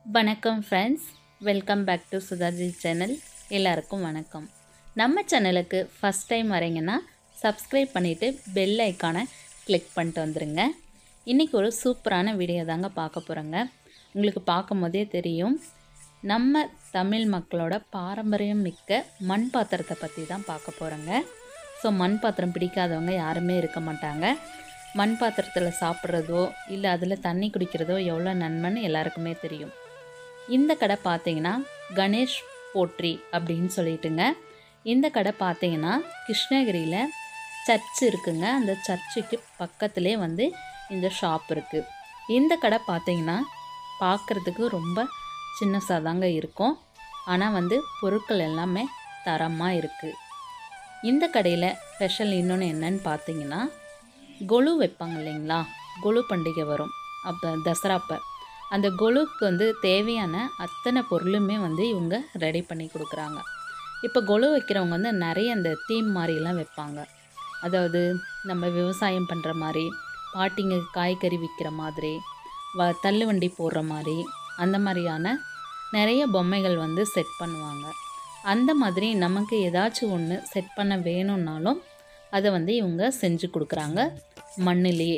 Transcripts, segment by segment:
வணக்கம் friends welcome back to Sudhaji channel எல்லாருக்கும் வணக்கம் நம்ம சேனலுக்கு ஃபஸ்ட் டைம் வரீங்கன்னா சப்ஸ்கிரைப் பண்ணிவிட்டு பெல் ஐக்கானை கிளிக் பண்ணிட்டு வந்துடுங்க இன்றைக்கி ஒரு சூப்பரான வீடியோ தாங்க பார்க்க போகிறோங்க உங்களுக்கு பார்க்கும் போதே தெரியும் நம்ம தமிழ் மக்களோட பாரம்பரியம் மிக்க மண் பாத்திரத்தை பற்றி தான் பார்க்க போகிறோங்க ஸோ மண் பாத்திரம் பிடிக்காதவங்க யாருமே இருக்க மாட்டாங்க மண் பாத்திரத்தில் சாப்பிட்றதோ இல்லை அதில் தண்ணி குடிக்கிறதோ எவ்வளோ நன்மைன்னு எல்லாருக்குமே தெரியும் இந்த கடை பார்த்தீங்கன்னா கணேஷ் போட்ரி அப்படின்னு சொல்லிட்டுங்க இந்த கடை பார்த்தீங்கன்னா கிருஷ்ணகிரியில் சர்ச் இருக்குங்க அந்த சர்ச்சுக்கு பக்கத்துலேயே வந்து இந்த ஷாப் இருக்குது இந்த கடை பார்த்தீங்கன்னா பார்க்குறதுக்கு ரொம்ப சின்னசாக தாங்க இருக்கும் ஆனால் வந்து பொருட்கள் எல்லாமே தரமாக இருக்குது இந்த கடையில் ஸ்பெஷல் இன்னொன்று என்னன்னு பார்த்தீங்கன்னா கொலு வைப்பாங்க இல்லைங்களா கொலு பண்டிகை வரும் அப்போ தசரா அப்போ அந்த கொலுக்கு வந்து தேவையான அத்தனை பொருளுமே வந்து இவங்க ரெடி பண்ணி கொடுக்குறாங்க இப்போ கொலு வைக்கிறவங்க வந்து நிறைய அந்த தீம் மாதிரிலாம் வைப்பாங்க அதாவது நம்ம விவசாயம் பண்ணுற மாதிரி பாட்டிங்க காய்கறி விற்கிற மாதிரி வ தள்ளுவண்டி போடுற மாதிரி அந்த மாதிரியான நிறைய பொம்மைகள் வந்து செட் பண்ணுவாங்க அந்த மாதிரி நமக்கு ஏதாச்சும் ஒன்று செட் பண்ண வேணும்னாலும் அதை வந்து இவங்க செஞ்சு கொடுக்குறாங்க மண்ணிலேயே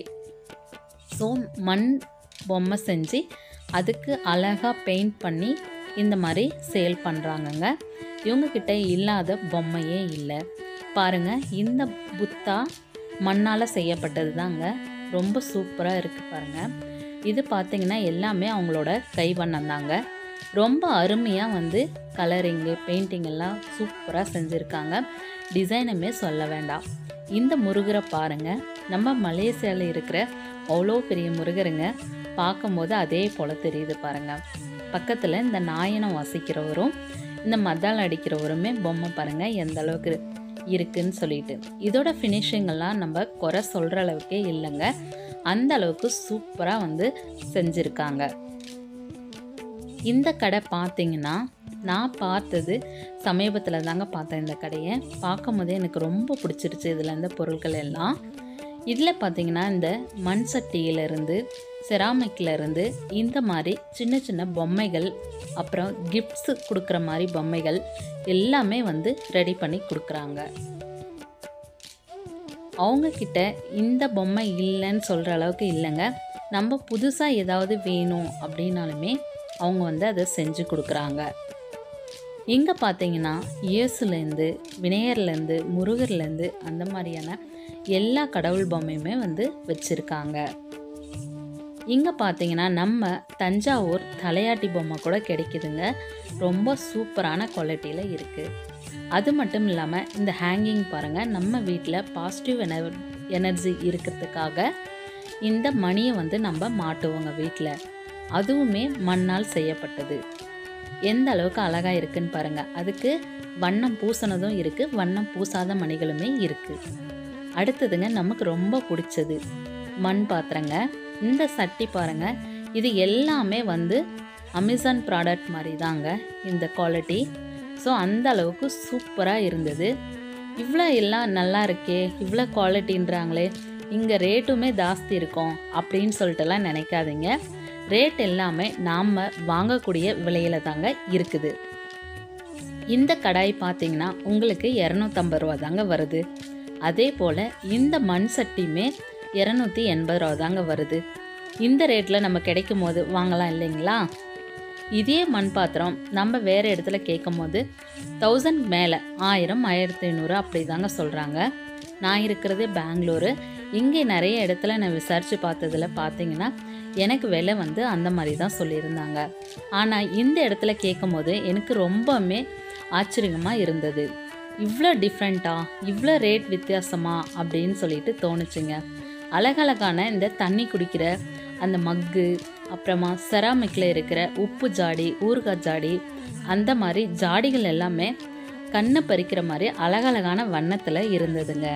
ஸோ மண் பொம்மை செஞ்சு அதுக்கு அழகாக பெயிண்ட் பண்ணி இந்த மாதிரி சேல் பண்ணுறாங்கங்க இவங்கக்கிட்ட இல்லாத பொம்மையே இல்லை பாருங்கள் இந்த புத்தா மண்ணால் செய்யப்பட்டது தாங்க ரொம்ப சூப்பராக இருக்குது பாருங்கள் இது பார்த்திங்கன்னா எல்லாமே அவங்களோட கைவண்ணம் தாங்க ரொம்ப அருமையாக வந்து கலரிங்கு பெயிண்டிங் எல்லாம் சூப்பராக செஞ்சுருக்காங்க டிசைனுமே சொல்ல வேண்டாம் இந்த முருகரை பாருங்கள் நம்ம மலேசியாவில் இருக்கிற அவ்வளோ பெரிய முருகருங்க பார்க்கும்போது அதே போல் தெரியுது பாருங்கள் பக்கத்தில் இந்த நாயனம் வாசிக்கிறவரும் இந்த மத்தால் அடிக்கிறவருமே பொம்மை பாருங்கள் எந்த அளவுக்கு இருக்குன்னு சொல்லிட்டு இதோட ஃபினிஷிங் எல்லாம் நம்ம குறை சொல்கிற அளவுக்கே இல்லைங்க அந்த அளவுக்கு சூப்பராக வந்து செஞ்சுருக்காங்க இந்த கடை பார்த்தீங்கன்னா நான் பார்த்தது சமீபத்தில் தாங்க பார்த்தேன் இந்த கடையை பார்க்கும் போதே எனக்கு ரொம்ப பிடிச்சிருச்சு இதில் இருந்த பொருட்கள் எல்லாம் இதில் பார்த்தீங்கன்னா இந்த மண் சட்டியிலேருந்து செராமிக்லேருந்து இந்த மாதிரி சின்ன சின்ன பொம்மைகள் அப்புறம் கிஃப்ட்ஸு கொடுக்குற மாதிரி பொம்மைகள் எல்லாமே வந்து ரெடி பண்ணி கொடுக்குறாங்க அவங்கக்கிட்ட இந்த பொம்மை இல்லைன்னு சொல்கிற அளவுக்கு இல்லைங்க நம்ம புதுசாக ஏதாவது வேணும் அப்படின்னாலுமே அவங்க வந்து அதை செஞ்சு கொடுக்குறாங்க இங்கே பார்த்தீங்கன்னா இயேசுலேருந்து விநாயகர்லேருந்து முருகர்லேருந்து அந்த மாதிரியான எல்லா கடவுள் பொம்மையுமே வந்து வச்சுருக்காங்க இங்கே பார்த்தீங்கன்னா நம்ம தஞ்சாவூர் தலையாட்டி பொம்மை கூட கிடைக்குதுங்க ரொம்ப சூப்பரான குவாலிட்டியில் இருக்குது அது மட்டும் இல்லாமல் இந்த ஹேங்கிங் பாருங்கள் நம்ம வீட்டில் பாசிட்டிவ் என எனர்ஜி இருக்கிறதுக்காக இந்த மணியை வந்து நம்ம மாட்டுவோங்க வீட்டில் அதுவுமே மண்ணால் செய்யப்பட்டது எந்த அளவுக்கு அழகாக இருக்குன்னு பாருங்கள் அதுக்கு வண்ணம் பூசினதும் இருக்குது வண்ணம் பூசாத மணிகளுமே இருக்குது அடுத்ததுங்க நமக்கு ரொம்ப பிடிச்சது மண் பாத்திரங்க இந்த சட்டி பாருங்கள் இது எல்லாமே வந்து அமேசான் ப்ராடக்ட் மாதிரி தாங்க இந்த குவாலிட்டி ஸோ அந்த அளவுக்கு சூப்பராக இருந்தது இவ்வளோ எல்லாம் நல்லா இருக்கே இவ்வளோ குவாலிட்டின்றாங்களே இங்கே ரேட்டுமே ஜாஸ்தி இருக்கும் அப்படின்னு சொல்லிட்டுலாம் நினைக்காதீங்க ரேட் எல்லாமே நாம் வாங்கக்கூடிய விலையில தாங்க இருக்குது இந்த கடாய் பார்த்தீங்கன்னா உங்களுக்கு இரநூத்தம்பது ரூபா தாங்க வருது அதே போல் இந்த மண் சட்டியுமே இரநூத்தி எண்பது ரூபா தாங்க வருது இந்த ரேட்டில் நம்ம கிடைக்கும் போது வாங்கலாம் இல்லைங்களா இதே மண் பாத்திரம் நம்ம வேறு இடத்துல கேட்கும் போது தௌசண்ட் மேலே ஆயிரம் ஆயிரத்தி ஐநூறு அப்படி தாங்க சொல்கிறாங்க நான் இருக்கிறது பெங்களூரு இங்கே நிறைய இடத்துல நான் விசாரித்து பார்த்ததில் பார்த்தீங்கன்னா எனக்கு விலை வந்து அந்த மாதிரி தான் சொல்லியிருந்தாங்க ஆனால் இந்த இடத்துல கேட்கும் போது எனக்கு ரொம்பவுமே ஆச்சரியமாக இருந்தது இவ்வளோ டிஃப்ரெண்ட்டா இவ்வளோ ரேட் வித்தியாசமா அப்படின்னு சொல்லிட்டு தோணுச்சுங்க அழகழகான இந்த தண்ணி குடிக்கிற அந்த மக்கு அப்புறமா செராமிக்கில் இருக்கிற உப்பு ஜாடி ஊறுகாய் ஜாடி அந்த மாதிரி ஜாடிகள் எல்லாமே கண்ணை பறிக்கிற மாதிரி அழகழகான வண்ணத்தில் இருந்ததுங்க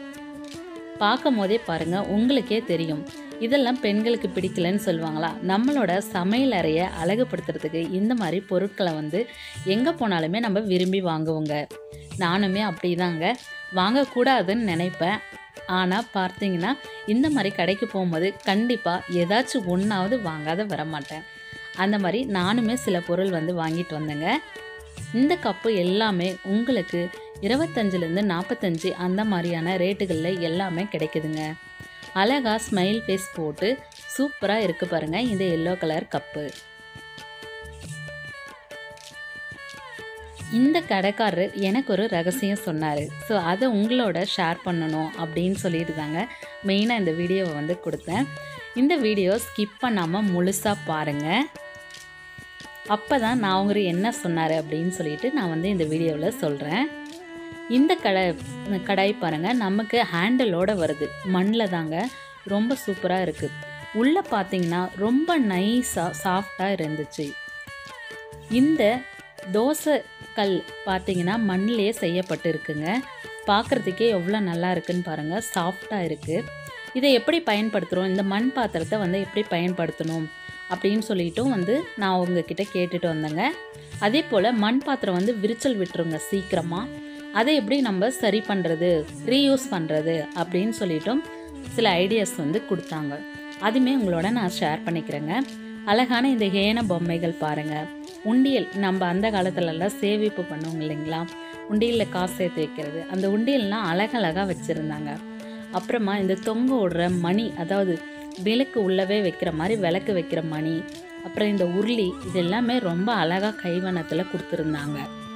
பார்க்கும் போதே பாருங்கள் உங்களுக்கே தெரியும் இதெல்லாம் பெண்களுக்கு பிடிக்கலன்னு சொல்லுவாங்களா நம்மளோட சமையல் அறையை அழகுபடுத்துறதுக்கு இந்த மாதிரி பொருட்களை வந்து எங்கே போனாலுமே நம்ம விரும்பி வாங்குவோங்க நானுமே அப்படிதாங்க வாங்கக்கூடாதுன்னு நினைப்பேன் ஆனால் பார்த்தீங்கன்னா இந்த மாதிரி கடைக்கு போகும்போது கண்டிப்பாக ஏதாச்சும் ஒன்றாவது வாங்காத வரமாட்டேன் அந்த மாதிரி நானுமே சில பொருள் வந்து வாங்கிட்டு வந்தேங்க இந்த கப்பு எல்லாமே உங்களுக்கு இருபத்தஞ்சிலேருந்து நாற்பத்தஞ்சு அந்த மாதிரியான ரேட்டுகளில் எல்லாமே கிடைக்குதுங்க அழகா ஸ்மைல் ஃபேஸ் போட்டு சூப்பராக இருக்கு பாருங்க இந்த எல்லோ கலர் கப்பு இந்த கடைக்காரர் எனக்கு ஒரு ரகசியம் சொன்னார் ஸோ அதை உங்களோட ஷேர் பண்ணணும் அப்படின்னு சொல்லிட்டு தாங்க மெயினாக இந்த வீடியோவை வந்து கொடுத்தேன் இந்த வீடியோ ஸ்கிப் பண்ணாமல் முழுசாக பாருங்கள் அப்போ தான் நான் அவங்க என்ன சொன்னார் அப்படின்னு சொல்லிட்டு நான் வந்து இந்த வீடியோவில் சொல்கிறேன் இந்த கடை கடாய் பாருங்கள் நமக்கு ஹேண்டிலோட வருது மண்ணில் தாங்க ரொம்ப சூப்பராக இருக்குது உள்ளே பார்த்தீங்கன்னா ரொம்ப நைஸாக சாஃப்டாக இருந்துச்சு இந்த தோசை கல் பார்த்தீங்கன்னா மண்ணிலேயே செய்யப்பட்டு இருக்குங்க பார்க்குறதுக்கே எவ்வளோ நல்லா இருக்குன்னு பாருங்கள் சாஃப்டாக இருக்குது இதை எப்படி பயன்படுத்துகிறோம் இந்த மண் பாத்திரத்தை வந்து எப்படி பயன்படுத்தணும் அப்படின்னு சொல்லிட்டும் வந்து நான் உங்ககிட்ட கேட்டுட்டு வந்தேங்க அதே போல் மண் பாத்திரம் வந்து விரிச்சல் விட்டுருங்க சீக்கிரமாக அதை எப்படி நம்ம சரி பண்ணுறது ரீயூஸ் பண்ணுறது அப்படின்னு சொல்லிட்டும் சில ஐடியாஸ் வந்து கொடுத்தாங்க அதுவுமே உங்களோட நான் ஷேர் பண்ணிக்கிறேங்க அழகான இந்த ஹேன பொம்மைகள் பாருங்கள் உண்டியல் நம்ம அந்த காலத்துலலாம் சேமிப்பு பண்ணுவோம் இல்லைங்களா உண்டியலில் காசு சேர்த்து வைக்கிறது அந்த உண்டியல்லாம் அழகழகாக வச்சுருந்தாங்க அப்புறமா இந்த தொங்க விடுற மணி அதாவது விளக்கு உள்ளவே வைக்கிற மாதிரி விளக்கு வைக்கிற மணி அப்புறம் இந்த உருளி இது எல்லாமே ரொம்ப அழகாக கைவண்ணத்தில் கொடுத்துருந்தாங்க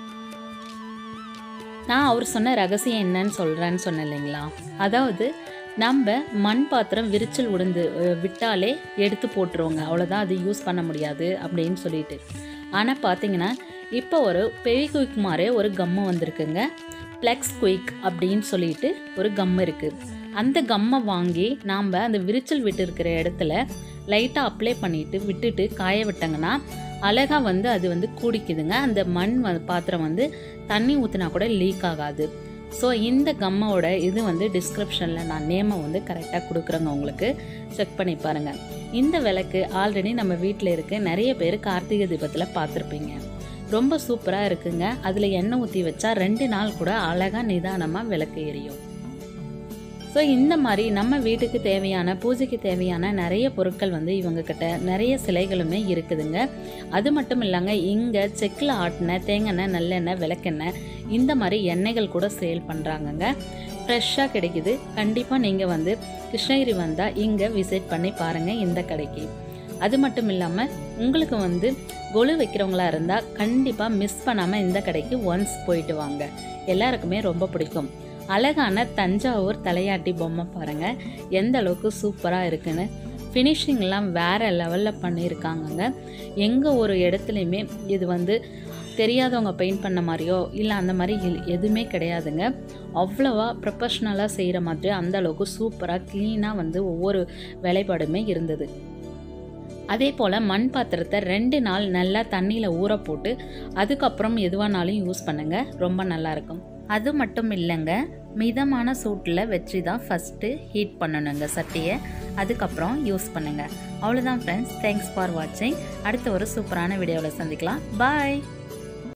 நான் அவர் சொன்ன ரகசியம் என்னன்னு சொல்கிறேன்னு சொன்னேன் இல்லைங்களா அதாவது நம்ம மண் பாத்திரம் விரிச்சல் உடைந்து அஹ், விட்டாலே எடுத்து போட்டுருவோங்க அவ்வளோதான் அது யூஸ் பண்ண முடியாது அப்படின்னு சொல்லிட்டு ஆனால் பார்த்தீங்கன்னா இப்போ ஒரு பெவி குயிக் மாதிரி ஒரு கம்மு வந்திருக்குங்க ப்ளெக்ஸ் குயிக் அப்படின்னு சொல்லிட்டு ஒரு கம் இருக்குது அந்த கம்மை வாங்கி நாம் அந்த விரிச்சல் விட்டு இருக்கிற இடத்துல லைட்டாக அப்ளை பண்ணிட்டு விட்டுட்டு காய விட்டாங்கன்னா அழகாக வந்து அது வந்து கூடிக்குதுங்க அந்த மண் வ- பாத்திரம் வந்து தண்ணி ஊற்றினா கூட லீக் ஆகாது ஸோ இந்த கம்மோட இது வந்து டிஸ்கிரிப்ஷனில் நான் நேமை வந்து கரெக்டாக கொடுக்குறேங்க உங்களுக்கு செக் பண்ணி பாருங்கள் இந்த விளக்கு ஆல்ரெடி நம்ம வீட்டில் இருக்க நிறைய பேர் கார்த்திகை தீபத்தில் பார்த்துருப்பீங்க ரொம்ப சூப்பராக இருக்குங்க அதில் எண்ணெய் ஊற்றி வச்சா ரெண்டு நாள் கூட அழகாக நிதானமாக விளக்கு எரியும் ஸோ இந்த மாதிரி நம்ம வீட்டுக்கு தேவையான பூஜைக்கு தேவையான நிறைய பொருட்கள் வந்து இவங்க கிட்ட நிறைய சிலைகளுமே இருக்குதுங்க அது மட்டும் இல்லைங்க இங்கே செக்கில் ஆட்டின தேங்காய் நல்லெண்ணெய் விளக்கெண்ணெய் இந்த மாதிரி எண்ணெய்கள் கூட சேல் பண்ணுறாங்கங்க ஃப்ரெஷ்ஷாக கிடைக்குது கண்டிப்பாக நீங்கள் வந்து கிருஷ்ணகிரி வந்தால் இங்கே விசிட் பண்ணி பாருங்கள் இந்த கடைக்கு அது மட்டும் இல்லாமல் உங்களுக்கு வந்து கொலு வைக்கிறவங்களா இருந்தால் கண்டிப்பாக மிஸ் பண்ணாமல் இந்த கடைக்கு ஒன்ஸ் போயிட்டு வாங்க எல்லாருக்குமே ரொம்ப பிடிக்கும் அழகான தஞ்சாவூர் தலையாட்டி பொம்மை பாருங்க எந்த அளவுக்கு சூப்பராக இருக்குன்னு ஃபினிஷிங்லாம் வேற லெவலில் பண்ணியிருக்காங்கங்க எங்கே ஒரு இடத்துலையுமே இது வந்து தெரியாதவங்க பெயிண்ட் பண்ண மாதிரியோ இல்லை அந்த மாதிரி இல்- எதுவுமே கிடையாதுங்க அவ்வளோவா ப்ரொஃபஷ்னலாக செய்கிற மாதிரி அந்த அளவுக்கு சூப்பராக க்ளீனாக வந்து ஒவ்வொரு வேலைப்பாடுமே இருந்தது அதே போல் மண் பாத்திரத்தை ரெண்டு நாள் நல்லா தண்ணியில் ஊற போட்டு அதுக்கப்புறம் எதுவானாலும் யூஸ் பண்ணுங்க ரொம்ப நல்லா இருக்கும் அது மட்டும் இல்லைங்க மிதமான சூட்டில் வச்சு தான் ஃபஸ்ட்டு ஹீட் பண்ணணுங்க சட்டியை அதுக்கப்புறம் யூஸ் பண்ணுங்க அவ்வளோதான் ஃப்ரெண்ட்ஸ் தேங்க்ஸ் ஃபார் வாட்சிங் அடுத்த ஒரு சூப்பரான வீடியோவில் சந்திக்கலாம் பாய்